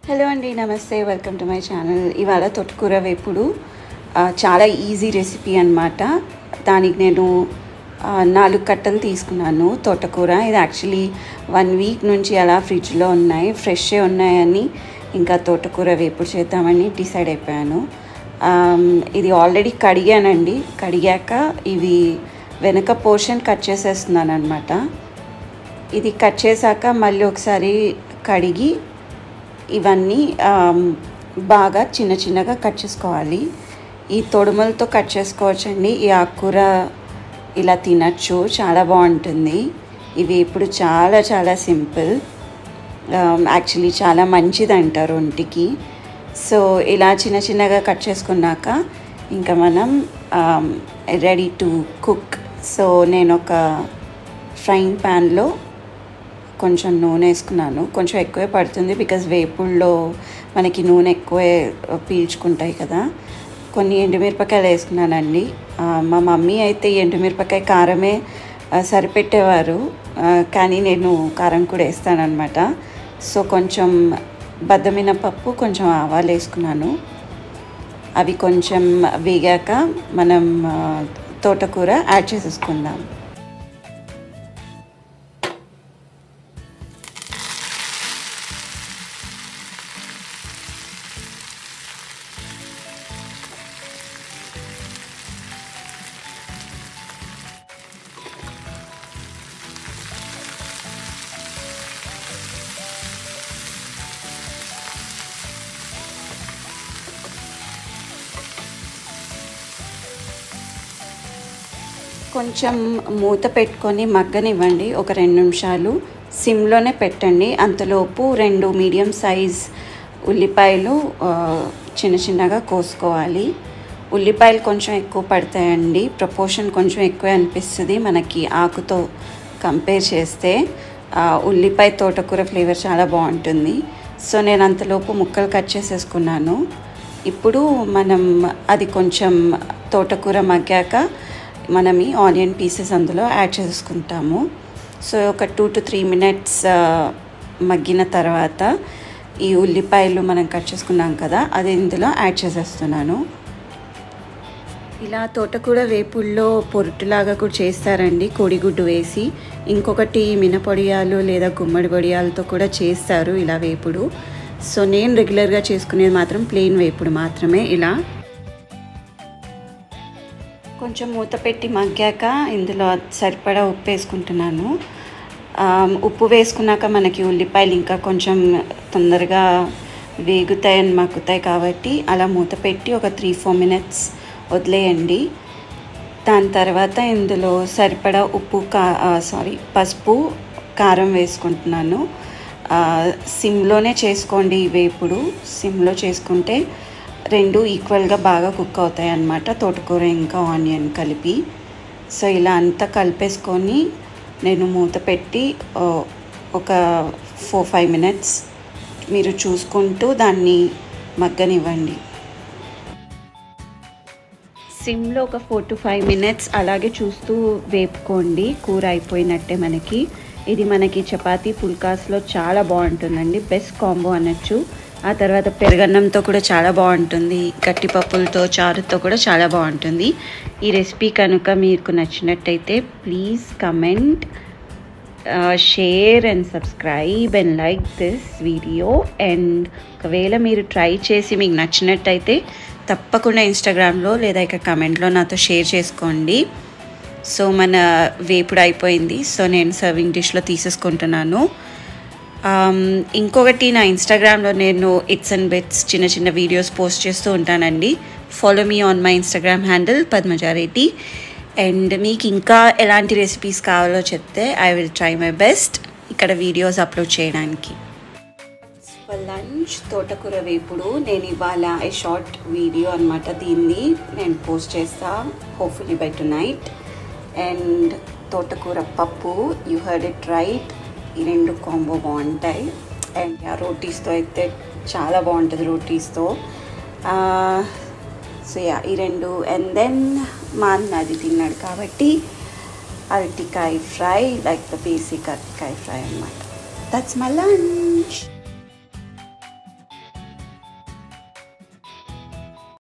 hello అండి నమస్తే welcome to my channel ఇవాళ తొట్టుకూర వేపుడు ఆ, చాలా ఈజీ రెసిపీ అన్నమాట దానికి నేను ఆ, నాలుగు కట్టలు తీసుకున్నాను తోటకూర ఇది యాక్చువల్లీ వన్ వీక్ నుంచి అలా ఫ్రిడ్జ్లో ఉన్నాయి ఫ్రెష్ే ఉన్నాయని ఇంకా తోటకూర వేపుడు చేద్దామని డిసైడ్ అయిపోయాను ఆమ్, ఇది ఆల్రెడీ కడిగానండి కడిగాక ఇవి వెనక పోర్షన్ కట్ చేసేస్తున్నాను అనమాట ఇది కట్ చేశాక మళ్ళీ ఒకసారి కడిగి ఇవన్నీ ఆమ్, బాగా చిన్న చిన్నగా కట్ చేసుకోవాలి ఈ తొడుమలతో కట్ చేసుకోవచ్చండి ఈ ఆకుకూర ఇలా తినచ్చు చాలా బాగుంటుంది ఇవి ఇప్పుడు చాలా చాలా సింపుల్ యాక్చువల్లీ చాలా మంచిది అంటారు ఒంటికి సో ఇలా చిన్న చిన్నగా కట్ చేసుకున్నాక ఇంకా మనం రెడీ టు కుక్ సో నేను ఒక ఫ్రైయింగ్ ప్యాన్లో కొంచెం నూనె వేసుకున్నాను కొంచెం ఎక్కువే పడుతుంది బికాజ్ వేపుల్లో మనకి నూనె ఎక్కువే పీల్చుకుంటాయి కదా కొన్ని ఎండుమిరపకాయలు వేసుకున్నానండి ఆ, మా మమ్మీ అయితే ఎండుమిరపకాయ కారమే ఆ, సరిపెట్టేవారు ఆ, కానీ నేను కారం కూడా వేస్తానన్నమాట సో కొంచెం బద్దమిన పప్పు కొంచెం ఆవాలు వేసుకున్నాను అవి కొంచెం వేగాక మనం ఆ, తోటకూర యాడ్ చేసేసుకుందాం కొంచెం మూత పెట్టుకొని మగ్గనివ్వండి ఒక రెండు నిమిషాలు సిమ్లోనే పెట్టండి అంతలోపు రెండు మీడియం సైజ్ ఉల్లిపాయలు ఆ, చిన్న చిన్నగా కోసుకోవాలి ఉల్లిపాయలు కొంచెం ఎక్కువ పడతాయండి ప్రపోర్షన్ కొంచెం ఎక్కువ అనిపిస్తుంది మనకి ఆకుతో కంపేర్ చేస్తే ఆ, ఉల్లిపాయ తోటకూర ఫ్లేవర్ చాలా బాగుంటుంది సో నేను అంతలోపు ముక్కలు కట్ చేసేసుకున్నాను ఇప్పుడు మనం అది కొంచెం తోటకూర మగ్గాక మనం ఈ ఆనియన్ పీసెస్ అందులో యాడ్ చేసుకుంటాము సో ఒక టూ టు త్రీ మినిట్స్ మగ్గిన తర్వాత ఈ ఉల్లిపాయలు మనం కట్ చేసుకున్నాం కదా అది ఇందులో యాడ్ చేసేస్తున్నాను ఇలా తోటకూర వేపుల్లో పొరుటులాగా కూడా చేస్తారండి కోడిగుడ్డు వేసి ఇంకొకటి మినపొడియాలు లేదా గుమ్మడి పొడియాలతో కూడా చేస్తారు ఇలా వేపుడు సో నేను రెగ్యులర్గా చేసుకునేది మాత్రం ప్లెయిన్ వేపుడు మాత్రమే ఇలా కొంచెం మూత పెట్టి మగ్గాక ఇందులో సరిపడా ఉప్పు వేసుకుంటున్నాను ఆమ్, ఉప్పు వేసుకున్నాక మనకి ఉల్లిపాయలు ఇంకా కొంచెం తొందరగా వేగుతాయని మగ్గుతాయి కాబట్టి అలా మూత పెట్టి ఒక త్రీ ఫోర్ మినిట్స్ వదిలేయండి దాని తర్వాత ఇందులో సరిపడా ఉప్పు కా సారీ పసుపు కారం వేసుకుంటున్నాను ఆ, సిమ్లోనే చేసుకోండి ఈ వేపుడు సిమ్లో చేసుకుంటే రెండు ఈక్వల్గా బాగా కుక్ అవుతాయి అన్నమాట తోటకూర ఇంకా ఆనియన్ కలిపి సో ఇలా అంతా కలిపేసుకొని నేను మూత పెట్టి ఓ, ఒక ఫోర్ ఫైవ్ మినిట్స్ మీరు చూసుకుంటూ దాన్ని మగ్గనివ్వండి సిమ్లో ఒక ఫోర్ టు ఫైవ్ మినిట్స్ అలాగే చూస్తూ వేపుకోండి కూర అయిపోయినట్టే మనకి ఇది మనకి చపాతీ పుల్కాస్లో చాలా బాగుంటుందండి బెస్ట్ కాంబో అనొచ్చు ఆ తర్వాత పెరుగన్నంతో కూడా చాలా బాగుంటుంది గట్టి పప్పులతో చారుతో కూడా చాలా బాగుంటుంది ఈ రెసిపీ కనుక మీకు నచ్చినట్టయితే please comment share and subscribe and like this video and ఒకవేళ మీరు ట్రై చేసి మీకు నచ్చినట్టయితే తప్పకుండా ఇన్స్టాగ్రామ్లో లేదా ఇక కమెంట్లో నాతో షేర్ చేసుకోండి సో మన వేపుడు అయిపోయింది సో నేను సర్వింగ్ డిష్లో తీసేసుకుంటున్నాను ఆమ్, ఇంకొకటి నా ఇన్స్టాగ్రామ్లో నేను ఇట్స్ అండ్ బిట్స్ చిన్న చిన్న వీడియోస్ పోస్ట్ చేస్తూ ఉంటానండి follow me on my Instagram handle Padmaja Reddy and మీకు ఇంకా ఎలాంటి రెసిపీస్ కావాలో చెప్తే I will try my best ఇక్కడ వీడియోస్ అప్లోడ్ చేయడానికి ఫర్ లంచ్ తోటకూర వేపుడు నేను ఇవాళ ఐ షార్ట్ వీడియో అనమాట దీన్ని నేను పోస్ట్ చేస్తా hopefully by tonight and తోటకూర పప్పు యూ హర్డ్ ఇట్ రైట్ ఈ రెండు కాంబో బాగుంటాయి అండ్ ఆ రోటీస్తో అయితే చాలా బాగుంటుంది రోటీస్తో సో యా ఈ రెండు అండ్ దెన్ మా అన్న అది తిన్నాడు కాబట్టి అరటికాయ ఫ్రై లైక్ ద బేసిక్ అరటికాయ ఫ్రై అనమాట దట్స్ మై లంచ్